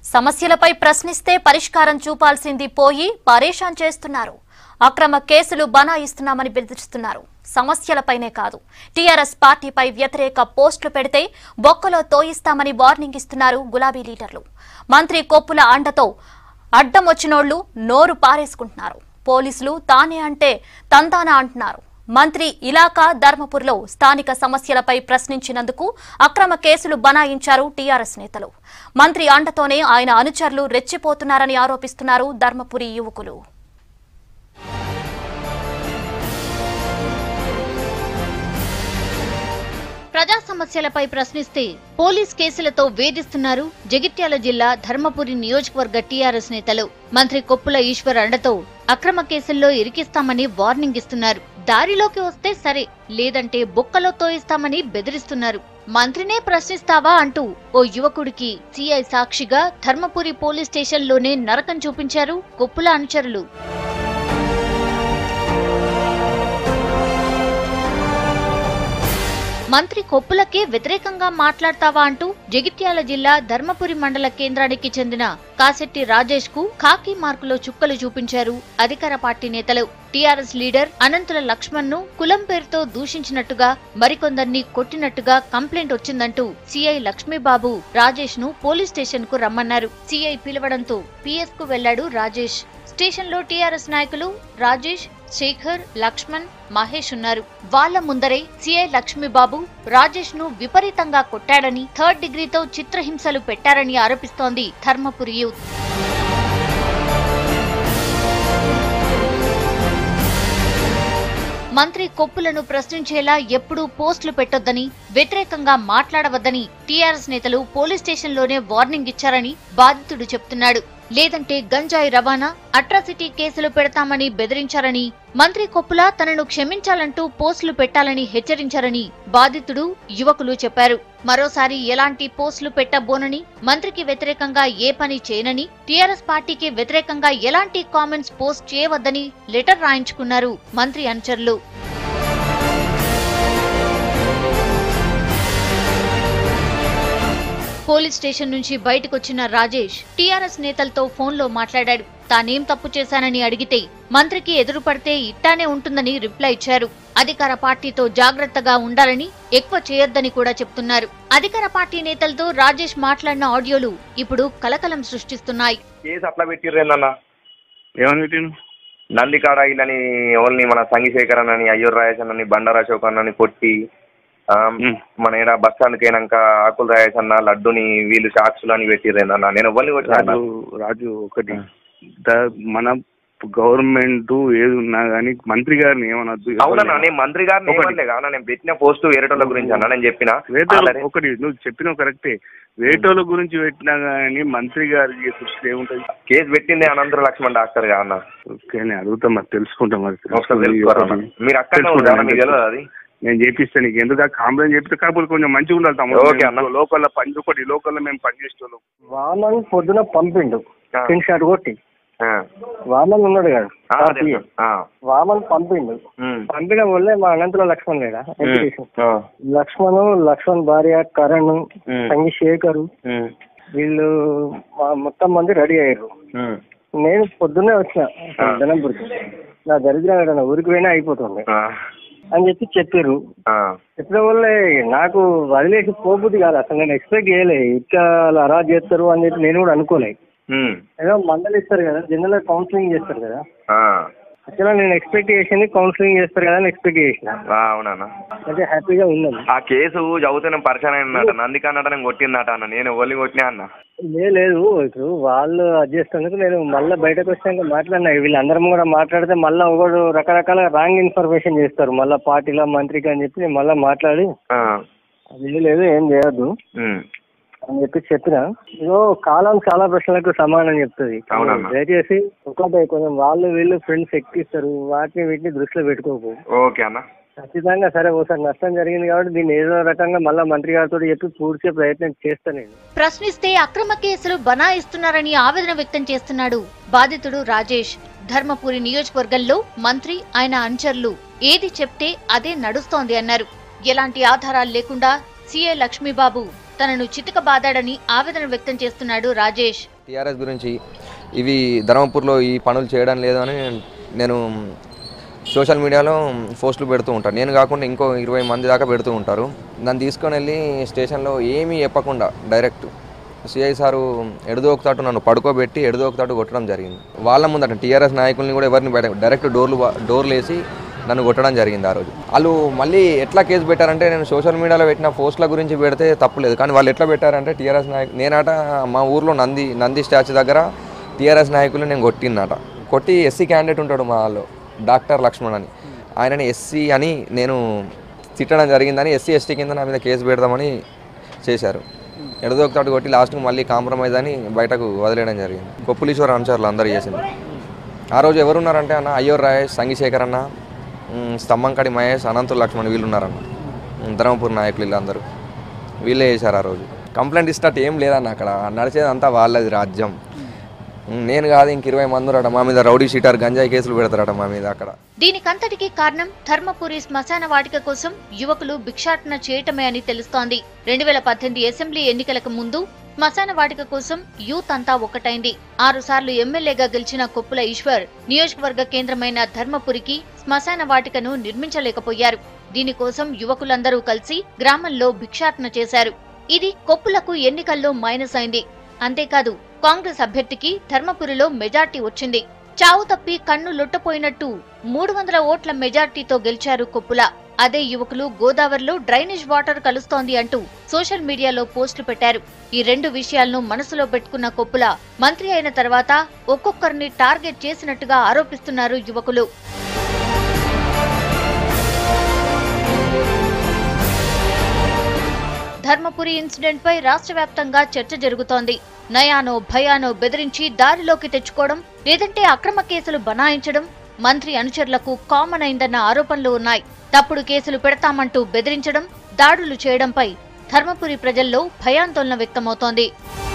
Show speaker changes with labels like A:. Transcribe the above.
A: సమస్యలపై ప్రశ్నిస్తే పరిష్కారం చూపాల్సింది పోయి పరేషాన్ చేస్తున్నారు అక్రమ కేసులు బనాయిస్తున్నామని బెదిరిస్తున్నారు సమస్యలపైనే కాదు టీఆర్ఎస్ పార్టీపై వ్యతిరేక పోస్టులు పెడితే బొక్కలో తోయిస్తామని వార్నింగ్ ఇస్తున్నారు గులాబీ లీడర్లు మంత్రి కొప్పుల అండతో అడ్డం వచ్చినోళ్లు నోరు పారేసుకుంటున్నారు పోలీసులు తానే అంటే తంతానా అంటున్నారు మంత్రి ఇలాకా ధర్మపురిలో స్థానిక సమస్యలపై ప్రశ్నించినందుకు అక్రమ కేసులు బనాయించారు టీఆర్ఎస్ నేతలు మంత్రి అండతోనే ఆయన అనుచరులు రెచ్చిపోతున్నారని ఆరోపిస్తున్నారు ధర్మపురి యువకులు
B: ప్రజా సమస్యలపై ప్రశ్నిస్తే పోలీస్ కేసులతో వేధిస్తున్నారు జగిత్యాల జిల్లా ధర్మపురి నియోజకవర్గ టీఆర్ఎస్ నేతలు మంత్రి కొప్పుల ఈశ్వర్ అండతో అక్రమ కేసుల్లో ఇరికిస్తామని వార్నింగ్ ఇస్తున్నారు దారిలోకి వస్తే సరే లేదంటే బొక్కలో తోయిస్తామని బెదిరిస్తున్నారు మంత్రినే ప్రశ్నిస్తావా అంటూ ఓ యువకుడికి సిఐ సాక్షిగా ధర్మపురి పోలీస్ స్టేషన్లోనే నరకం చూపించారు కొప్పుల అనుచరులు మంత్రి కొప్పులకే వ్యతిరేకంగా మాట్లాడతావా అంటూ జగిత్యాల జిల్లా ధర్మపురి మండల కేంద్రానికి చెందిన కాశెట్టి రాజేష్ కు ఖాకీ మార్కులో చుక్కలు చూపించారు అధికార పార్టీ నేతలు టీఆర్ఎస్ లీడర్ అనంతుల లక్ష్మణ్ ను కులం పేరుతో దూషించినట్టుగా మరికొందరిని కొట్టినట్టుగా కంప్లైంట్ వచ్చిందంటూ సిఐ లక్ష్మీబాబు రాజేష్ ను పోలీస్ స్టేషన్ కు రమ్మన్నారు సిఐ పిలవడంతో పిఎస్ కు వెళ్లాడు రాజేష్ స్టేషన్ లో టీఆర్ఎస్ నాయకులు రాజేష్ శేఖర్ లక్ష్మణ్ మహేష్ ఉన్నారు వాళ్ళ ముందరే సిఐ లక్ష్మీబాబు రాజేష్ ను విపరీతంగా కొట్టాడని థర్డ్ డిగ్రీతో చిత్రహింసలు పెట్టారని ఆరోపిస్తోంది ధర్మపురి యూత్ మంత్రి కొప్పులను ప్రశ్నించేలా ఎప్పుడూ పోస్టులు పెట్టొద్దని వ్యతిరేకంగా మాట్లాడవద్దని టీఆర్ఎస్ నేతలు పోలీస్ స్టేషన్లోనే వార్నింగ్ ఇచ్చారని బాధితుడు చెప్తున్నాడు లేదంటే గంజాయి రవాణా అట్రాసిటీ కేసులు పెడతామని బెదిరించారని మంత్రి కొప్పుల తనను క్షమించాలంటూ పోస్టులు పెట్టాలని హెచ్చరించారని బాధితుడు యువకులు చెప్పారు మరోసారి ఎలాంటి పోస్టులు పెట్టబోనని మంత్రికి వ్యతిరేకంగా ఏ పని చేయనని టీఆర్ఎస్ పార్టీకి వ్యతిరేకంగా ఎలాంటి కామెంట్స్ పోస్ట్ చేయవద్దని లెటర్ రాయించుకున్నారు మంత్రి అనుచరులు పోలీస్ స్టేషన్ నుంచి బయటకొచ్చిన రాజేష్ టీఆర్ఎస్ నేతలతో ఫోన్లో మాట్లాడాడు తానేం తప్పు చేశానని అడిగితే మంత్రికి ఎదురుపడితే ఇట్టానే ఉంటుందని రిప్లై ఇచ్చారు అధికార పార్టీతో జాగ్రత్తగా ఉండాలని ఎక్కువ చేయొద్దని కూడా చెప్తున్నారు అధికార పార్టీ నేతలతో రాజేష్ మాట్లాడిన ఆడియోలు ఇప్పుడు కలకలం సృష్టిస్తున్నాయి
C: కేసు అట్లా పెట్టిర్రేందన్న
D: ఏమని పెట్టిండు
C: నందికాడ ఇళ్ళని ఓన్లీ మన సంగిశేఖర్ అన్నని అయ్యూర్ రాజేష్ అన్నని బండారా అశోక్ అన్నని కొట్టి ఆ,
D: మ్.
C: మన ఏడా బస్ స్టాండ్కి అయినాక ఆకుల రాజేష్ అన్న లడ్డుని వీళ్ళు సాక్షులు అని పెట్టిర్రేందన్న నేను ఎవరిని కొట్టినా
D: రాజు రాజు ఒకటి ద- మన గవర్నమెంట్ ఏది ఉన్నా గానీ మంత్రి గారిని ఏమనొద్దు
C: అవునన్నా నేను మంత్రి గారిని
D: ఒకటి.
C: ఏమనలే కానా నేను పెట్టిన పోస్ట్ వేరేటోళ్ళ గురించి అన్న నేను చెప్పిన
D: వేటోళ్ళ
C: ఆల్రెడీ.
D: ఒకటి నువ్వు చెప్పినావు కరెక్టే వేటోళ్ళ గురించి పెట్టినా గానీ మంత్రి గారికి దృష్టి ఏముంటది
C: కేసు పెట్టింది అనంతర లక్ష్మణ్ డాక్టర్ గా అన్న
D: ఓకే నేను అడుగుతా మరి తెలుసుకుంటా మరి
C: ఒకసారి తెలుసుకోరా అన్న. మీరు అక్కడనే
D: తెలుసుకుంటా,
C: ఉంటారా మీకు తెలియదు అది
D: నేను చేపిస్తాను నీకు ఎందుకు కాంప్లైంట్ చెప్తే కాకపోతే కొంచెం మంచిగా ఉండాలి తమ్ముడు
C: ఓకే అన్న.
D: లోకల్ పని ఒకటి లోకల్ మేము పని చేస్తున్నాం
E: వామన్ పొద్దున పంపిండు
C: ఆ.
E: స్క్రీన్ షాట్ కొట్టి
C: ఆ.
E: వామన్ ఉన్నాడు కదా
C: ఆ, తెలుసు. ఆ.
E: వామన్ పంపిండు
C: మ్.
E: పంపిన వల్లే మా అనంతలో లక్ష్మణ్ లేడా ఎంపీటీసీ.
C: ఆ.
E: లక్ష్మణ్ లక్ష్మణ్ భార్య కరణ్
C: మ్.
E: సంగి శేఖర్
C: మ్.
E: వీళ్ళు మా మొత్తం మంది రెడీ అయ్యారు
C: మ్.
E: నేను పొద్దున్నే వచ్చిన
C: ఆ.
E: ధనంపూర్కి నా దరిద్రం ఏడన్నా ఊరికి పోయినా అయిపోతుంది
C: ఆ.
E: అని చెప్పి చెప్పారు
C: ఆ.
E: చెప్పిన వల్లే నాకు వదిలేసి పోబుద్ది కాదు అసలు నేను ఎక్స్పెక్ట్ చేయలే ఇంకా అలా అరా చేస్తారు అని చెప్పి నేను కూడా అనుకోలే
C: మ్.
E: ఏదో మండలి ఇస్తారు కదా జనరల్ కౌన్సిలింగ్ చేస్తారు కదా
C: ఆ.
E: యాక్చువల్గా నేను ఎక్స్పెక్ట్ చేసింది కౌన్సిలింగ్ చేస్తారు కదా అని ఎక్స్పెక్ట్ చేసిన
C: ఆ, అవునన్నా
E: అయితే హ్యాపీగా ఉన్నాను
C: ఆ కేసు చదివితే నేను పరిచయం అయినట నందికన్నట నేను కొట్టిందట అన్న నేను ఒలి కొట్టినా అన్న
E: లే- లేదు ఇప్పుడు వాళ్ళు అడ్జస్ట్ నేను మళ్ళీ బయటకు వచ్చాక మాట్లాడినా వీళ్ళందరం కూడా మాట్లాడితే మళ్ళీ ఒకడు రకరకాల రాంగ్ ఇన్ఫర్మేషన్ చేస్తారు మళ్ళీ పార్టీలో మంత్రికి అని చెప్పి నేను మళ్ళీ మాట్లాడి
C: ఆ.
E: అది లేదు ఏం చేయొద్దు
C: మ్.
E: అని చెప్పి చెప్పిన ఇదో కాలం చాలా ప్రశ్నలకు సమానం చెప్తుంది
C: అవునమ్మా.
E: దయచేసి ఒకటే కొంచెం వాళ్ళు వీళ్ళు ఫ్రెండ్స్ ఎక్కిస్తారు వాటిని వీటిని దృష్టిలో పెట్టుకోకు
C: ఓకే అన్న
E: ఖచ్చితంగా సరే ఒకసారి నష్టం జరిగింది కాబట్టి దీన్ని ఏదో రకంగా మళ్ళీ మంత్రి గారితో చెప్పి పూడ్చే ప్రయత్నం చేస్తాను నేను
B: ప్రశ్నిస్తే అక్రమ కేసులు బనాయిస్తున్నారని ఆవేదన వ్యక్తం చేస్తున్నాడు బాధితుడు రాజేష్ ధర్మపురి నియోజకవర్గంలో మంత్రి ఆయన అనుచరులు ఏది చెప్తే అదే నడుస్తోంది అన్నారు ఎలాంటి ఆధారాలు లేకుండా సీఏ లక్ష్మీబాబు తనను చితకబాదాడని ఆవేదన వ్యక్తం చేస్తున్నాడు రాజేష్
F: టీఆర్ఎస్ గురించి ఇవి ధర్మపూర్లో ఈ పనులు చేయడం లేదు అని నేను సోషల్ మీడియాలో పోస్టులు పెడుతూ ఉంటాను నేను కాకుండా ఇంకో ఇరవై మంది దాకా పెడుతూ ఉంటారు నన్ను తీసుకొని వెళ్ళి స్టేషన్లో ఏమీ చెప్పకుండా డైరెక్ట్ సిఐ సారు ఎడదోకుతాటు నన్ను పడుకోబెట్టి ఎడదోకుతాటు కొట్టడం జరిగింది వాళ్ళ ముందట టీఆర్ఎస్ నాయకుల్ని కూడా ఎవరిని బయట డైరెక్ట్ డోర్లు వా- డోర్లు వేసి నన్ను కొట్టడం జరిగింది ఆ రోజు వాళ్ళు మళ్ళీ ఎట్లా కేసు పెట్టారంటే నేను సోషల్ మీడియాలో పెట్టిన పోస్టుల గురించి పెడితే తప్పులేదు కానీ వాళ్ళు ఎట్లా పెట్టారంటే టీఆర్ఎస్ నాయకు నేనట మా ఊర్లో నంది నంది స్టాచ్యూ దగ్గర టీఆర్ఎస్ నాయకులు నేను కొట్టినట కొట్టి ఎస్సీ క్యాండిడేట్ ఉంటాడు మా వాళ్ళు డాక్టర్ లక్ష్మణ్ అని ఆయనని ఎస్సీ అని నేను తిట్టడం జరిగిందని ఎస్సీ ఎస్టీ కింద నా మీద కేసు పెడదామని చేశారు ఎడదొకతాడు కొట్టి లాస్ట్కి మళ్ళీ కాంప్రమైజ్ అని బయటకు వదిలేయడం జరిగింది కొప్పులీశ్వర అనుచరులు అందరూ చేసింది ఆ రోజు ఎవరున్నారంటే అన్న అయ్యోర్ రాయేష్ సంగిశేఖర్ అన్న ఉమ్, స్తంభంకడి మహేష్ అనంతుల లక్ష్మణ్ వీళ్ళు ఉన్నారన్న ఉమ్, ధర్మపురి నాయకులు వీళ్ళందరూ వీళ్ళే చేశారు ఆ రోజు కంప్లైంట్ ఇచ్చినట్టు ఏం లేదన్న అక్కడ నడిచేది అంతా వాళ్ళది రాజ్యం ఉమ్, నేను కాదు ఇంక ఇరవై మంది ఉన్నారట మా మీద రౌడీ షీటర్ గంజాయి కేసులు పెడతారట మా మీద అక్కడ
B: దీనికంతటికీ కారణం ధర్మపురి శ్మశాన వాటిక కోసం యువకులు భిక్షాటన చేయటమే అని తెలుస్తోంది రెండు వేల పద్దెనిమిది అసెంబ్లీ ఎన్నికలకు ముందు శ్మశాన వాటిక కోసం యూత్ అంతా ఒక్కటైంది ఆరు సార్లు ఎమ్మెల్యేగా గెలిచిన కొప్పుల ఈశ్వర్ నియోజకవర్గ కేంద్రమైన ధర్మపురికి శ్మశాన వాటికను నిర్మించలేకపోయారు దీనికోసం యువకులందరూ కలిసి గ్రామంలో భిక్షాటన చేశారు ఇది కొప్పులకు ఎన్నికల్లో మైనస్ అయింది అంతేకాదు కాంగ్రెస్ అభ్యర్థికి ధర్మపురిలో మెజార్టీ వచ్చింది చావు తప్పి కన్ను లొట్టపోయినట్టు మూడు వందల ఓట్ల మెజార్టీతో గెలిచారు కొప్పుల అదే యువకులు గోదావరిలో డ్రైనేజ్ వాటర్ కలుస్తోంది అంటూ సోషల్ మీడియాలో పోస్టులు పెట్టారు ఈ రెండు విషయాలను మనసులో పెట్టుకున్న కొప్పుల మంత్రి అయిన తర్వాత ఒక్కొక్కరిని టార్గెట్ చేసినట్టుగా ఆరోపిస్తున్నారు యువకులు ధర్మపురి ఇన్సిడెంట్ పై రాష్ట్ర వ్యాప్తంగా చర్చ జరుగుతోంది నయానో భయానో బెదిరించి దారిలోకి తెచ్చుకోవడం లేదంటే అక్రమ కేసులు బనాయించడం మంత్రి అనుచరులకు కామన్ అయిందన్న ఆరోపణలు ఉన్నాయి తప్పుడు కేసులు పెడతామంటూ బెదిరించడం దాడులు చేయడంపై ధర్మపురి ప్రజల్లో భయాందోళన వ్యక్తమవుతోంది